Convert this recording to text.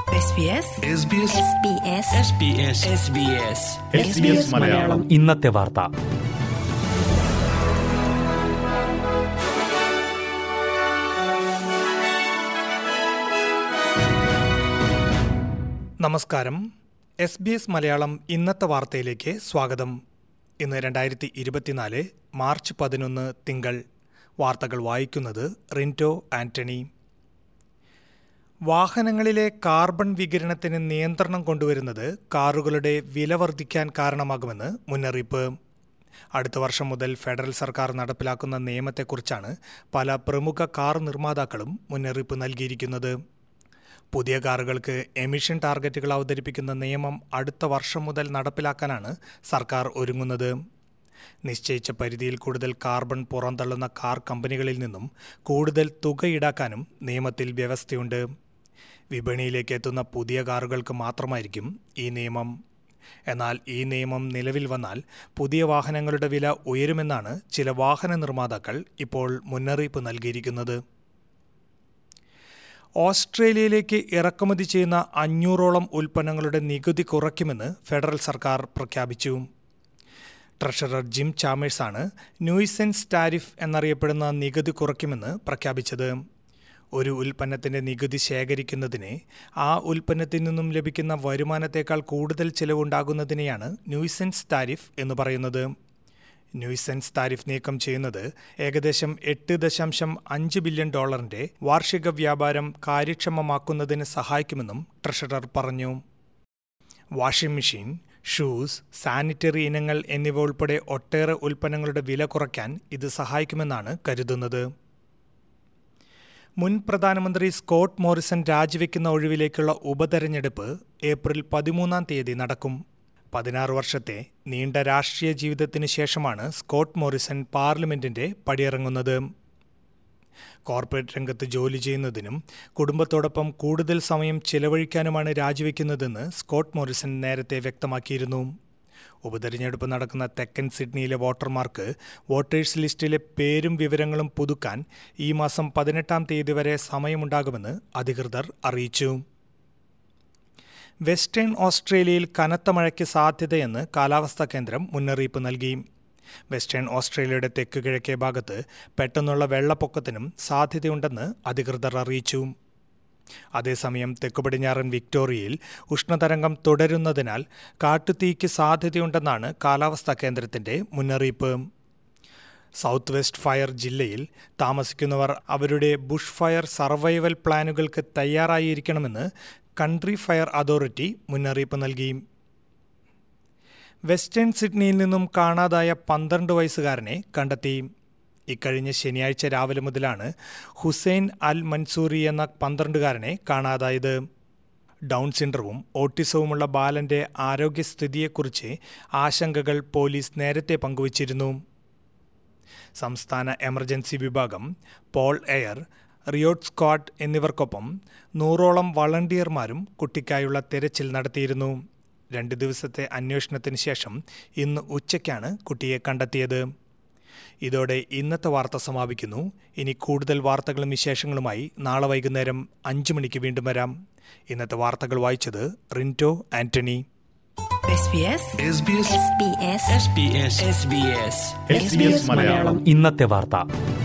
മലയാളം ഇന്നത്തെ വാർത്ത നമസ്കാരം എസ് ബി എസ് മലയാളം ഇന്നത്തെ വാർത്തയിലേക്ക് സ്വാഗതം ഇന്ന് രണ്ടായിരത്തി ഇരുപത്തിനാല് മാർച്ച് പതിനൊന്ന് തിങ്കൾ വാർത്തകൾ വായിക്കുന്നത് റിൻറ്റോ ആന്റണി വാഹനങ്ങളിലെ കാർബൺ വികിരണത്തിന് നിയന്ത്രണം കൊണ്ടുവരുന്നത് കാറുകളുടെ വില വർദ്ധിക്കാൻ കാരണമാകുമെന്ന് മുന്നറിയിപ്പ് അടുത്ത വർഷം മുതൽ ഫെഡറൽ സർക്കാർ നടപ്പിലാക്കുന്ന നിയമത്തെക്കുറിച്ചാണ് പല പ്രമുഖ കാർ നിർമ്മാതാക്കളും മുന്നറിയിപ്പ് നൽകിയിരിക്കുന്നത് പുതിയ കാറുകൾക്ക് എമിഷൻ ടാർഗറ്റുകൾ അവതരിപ്പിക്കുന്ന നിയമം അടുത്ത വർഷം മുതൽ നടപ്പിലാക്കാനാണ് സർക്കാർ ഒരുങ്ങുന്നത് നിശ്ചയിച്ച പരിധിയിൽ കൂടുതൽ കാർബൺ പുറന്തള്ളുന്ന കാർ കമ്പനികളിൽ നിന്നും കൂടുതൽ തുക ഈടാക്കാനും നിയമത്തിൽ വ്യവസ്ഥയുണ്ട് വിപണിയിലേക്ക് എത്തുന്ന പുതിയ കാറുകൾക്ക് മാത്രമായിരിക്കും ഈ നിയമം എന്നാൽ ഈ നിയമം നിലവിൽ വന്നാൽ പുതിയ വാഹനങ്ങളുടെ വില ഉയരുമെന്നാണ് ചില വാഹന നിർമ്മാതാക്കൾ ഇപ്പോൾ മുന്നറിയിപ്പ് നൽകിയിരിക്കുന്നത് ഓസ്ട്രേലിയയിലേക്ക് ഇറക്കുമതി ചെയ്യുന്ന അഞ്ഞൂറോളം ഉൽപ്പന്നങ്ങളുടെ നികുതി കുറയ്ക്കുമെന്ന് ഫെഡറൽ സർക്കാർ പ്രഖ്യാപിച്ചു ട്രഷറർ ജിം ചാമേഴ്സാണ് ന്യൂയിസെൻസ് ടാരിഫ് എന്നറിയപ്പെടുന്ന നികുതി കുറയ്ക്കുമെന്ന് പ്രഖ്യാപിച്ചത് ഒരു ഉൽപ്പന്നത്തിന്റെ നികുതി ശേഖരിക്കുന്നതിന് ആ ഉൽപ്പന്നത്തിൽ നിന്നും ലഭിക്കുന്ന വരുമാനത്തേക്കാൾ കൂടുതൽ ചിലവുണ്ടാകുന്നതിനെയാണ് ന്യൂയിസെൻസ് താരിഫ് എന്ന് പറയുന്നത് ന്യൂയിസെൻസ് താരിഫ് നീക്കം ചെയ്യുന്നത് ഏകദേശം എട്ട് ദശാംശം അഞ്ച് ബില്യൺ ഡോളറിന്റെ വാർഷിക വ്യാപാരം കാര്യക്ഷമമാക്കുന്നതിന് സഹായിക്കുമെന്നും ട്രഷറർ പറഞ്ഞു വാഷിംഗ് മെഷീൻ ഷൂസ് സാനിറ്ററി ഇനങ്ങൾ എന്നിവ ഉൾപ്പെടെ ഒട്ടേറെ ഉൽപ്പന്നങ്ങളുടെ വില കുറയ്ക്കാൻ ഇത് സഹായിക്കുമെന്നാണ് കരുതുന്നത് മുൻ പ്രധാനമന്ത്രി സ്കോട്ട് മോറിസൺ രാജിവെക്കുന്ന ഒഴിവിലേക്കുള്ള ഉപതെരഞ്ഞെടുപ്പ് ഏപ്രിൽ പതിമൂന്നാം തീയതി നടക്കും പതിനാറ് വർഷത്തെ നീണ്ട രാഷ്ട്രീയ ജീവിതത്തിന് ശേഷമാണ് സ്കോട്ട് മോറിസൺ പാർലമെന്റിന്റെ പടിയിറങ്ങുന്നത് കോർപ്പറേറ്റ് രംഗത്ത് ജോലി ചെയ്യുന്നതിനും കുടുംബത്തോടൊപ്പം കൂടുതൽ സമയം ചിലവഴിക്കാനുമാണ് രാജിവെക്കുന്നതെന്ന് സ്കോട്ട് മോറിസൺ നേരത്തെ വ്യക്തമാക്കിയിരുന്നു ഉപതെരഞ്ഞെടുപ്പ് നടക്കുന്ന തെക്കൻ സിഡ്നിയിലെ വോട്ടർമാർക്ക് വോട്ടേഴ്സ് ലിസ്റ്റിലെ പേരും വിവരങ്ങളും പുതുക്കാൻ ഈ മാസം പതിനെട്ടാം തീയതി വരെ സമയമുണ്ടാകുമെന്ന് അധികൃതർ അറിയിച്ചു വെസ്റ്റേൺ ഓസ്ട്രേലിയയിൽ കനത്ത മഴയ്ക്ക് സാധ്യതയെന്ന് കാലാവസ്ഥാ കേന്ദ്രം മുന്നറിയിപ്പ് നൽകി വെസ്റ്റേൺ ഓസ്ട്രേലിയയുടെ തെക്ക് കിഴക്കേ ഭാഗത്ത് പെട്ടെന്നുള്ള വെള്ളപ്പൊക്കത്തിനും സാധ്യതയുണ്ടെന്ന് അധികൃതർ അറിയിച്ചു അതേസമയം തെക്കു പടിഞ്ഞാറൻ വിക്ടോറിയയിൽ ഉഷ്ണതരംഗം തുടരുന്നതിനാൽ കാട്ടുതീക്ക് സാധ്യതയുണ്ടെന്നാണ് കാലാവസ്ഥാ കേന്ദ്രത്തിന്റെ മുന്നറിയിപ്പ് സൗത്ത് വെസ്റ്റ് ഫയർ ജില്ലയിൽ താമസിക്കുന്നവർ അവരുടെ ബുഷ് ഫയർ സർവൈവൽ പ്ലാനുകൾക്ക് തയ്യാറായിരിക്കണമെന്ന് കൺട്രി ഫയർ അതോറിറ്റി മുന്നറിയിപ്പ് നൽകി വെസ്റ്റേൺ സിഡ്നിയിൽ നിന്നും കാണാതായ പന്ത്രണ്ട് വയസ്സുകാരനെ കണ്ടെത്തി ഇക്കഴിഞ്ഞ ശനിയാഴ്ച രാവിലെ മുതലാണ് ഹുസൈൻ അൽ മൻസൂറി എന്ന പന്ത്രണ്ടുകാരനെ കാണാതായത് ഡൗൺ സിൻഡ്രവും ഓട്ടിസവുമുള്ള ബാലന്റെ ആരോഗ്യസ്ഥിതിയെക്കുറിച്ച് ആശങ്കകൾ പോലീസ് നേരത്തെ പങ്കുവച്ചിരുന്നു സംസ്ഥാന എമർജൻസി വിഭാഗം പോൾ എയർ റിയോട്ട് സ്ക്വാഡ് എന്നിവർക്കൊപ്പം നൂറോളം വളണ്ടിയർമാരും കുട്ടിക്കായുള്ള തിരച്ചിൽ നടത്തിയിരുന്നു രണ്ട് ദിവസത്തെ അന്വേഷണത്തിന് ശേഷം ഇന്ന് ഉച്ചയ്ക്കാണ് കുട്ടിയെ കണ്ടെത്തിയത് ഇതോടെ ഇന്നത്തെ വാർത്ത സമാപിക്കുന്നു ഇനി കൂടുതൽ വാർത്തകളും വിശേഷങ്ങളുമായി നാളെ വൈകുന്നേരം അഞ്ചു മണിക്ക് വീണ്ടും വരാം ഇന്നത്തെ വാർത്തകൾ വായിച്ചത് റിൻറ്റോ ആന്റണി മലയാളം ഇന്നത്തെ വാർത്ത